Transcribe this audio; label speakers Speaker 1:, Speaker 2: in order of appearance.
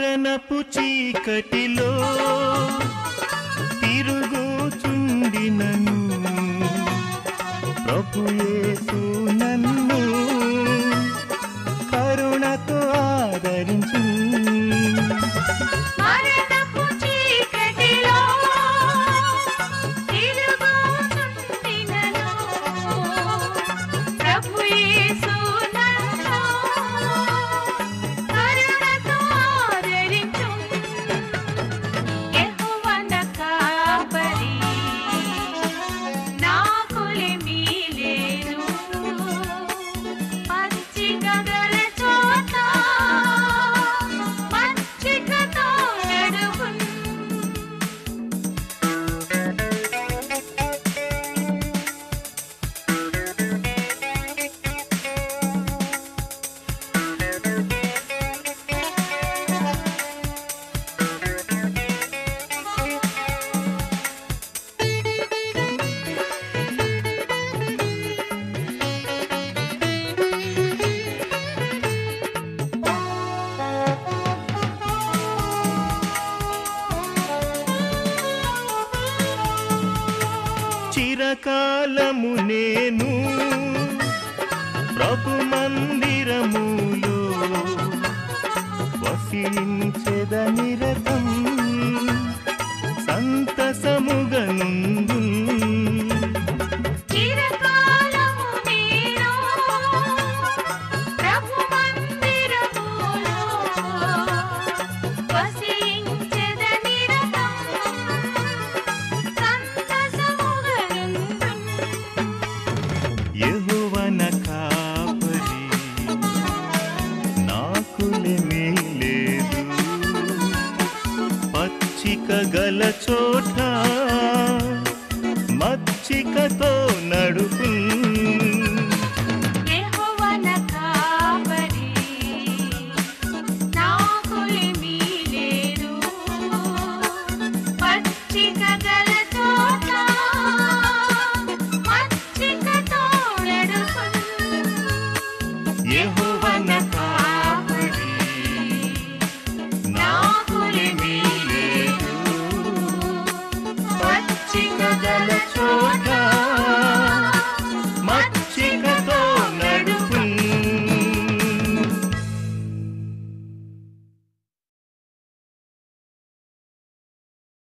Speaker 1: మరణపు చీకటిలో తిరుగుచుండినను ప్రభు యేసు నన్ను కరుణతో ఆదరించు
Speaker 2: మరణపు చీకటిలో తిరుగుచుండినను ప్రభు యేసు నన్ను కరుణతో ఆదరించు. యెహోవా నా కాపరి, నాకులేమీ లేదు. పచ్చిక గల చోట పచ్చికతో నడువును.
Speaker 1: చిరకాలము నేను ప్రభు మందిరములో వసించెద నిరతం సంతసముగనుందు
Speaker 2: చిరకాలము నేను ప్రభు మందిరములో వసించెదనిరతం సంతసముగనుందును.
Speaker 1: యెహోవన కాపరి నాకులేమీ లేదు పచ్చిక గల చోట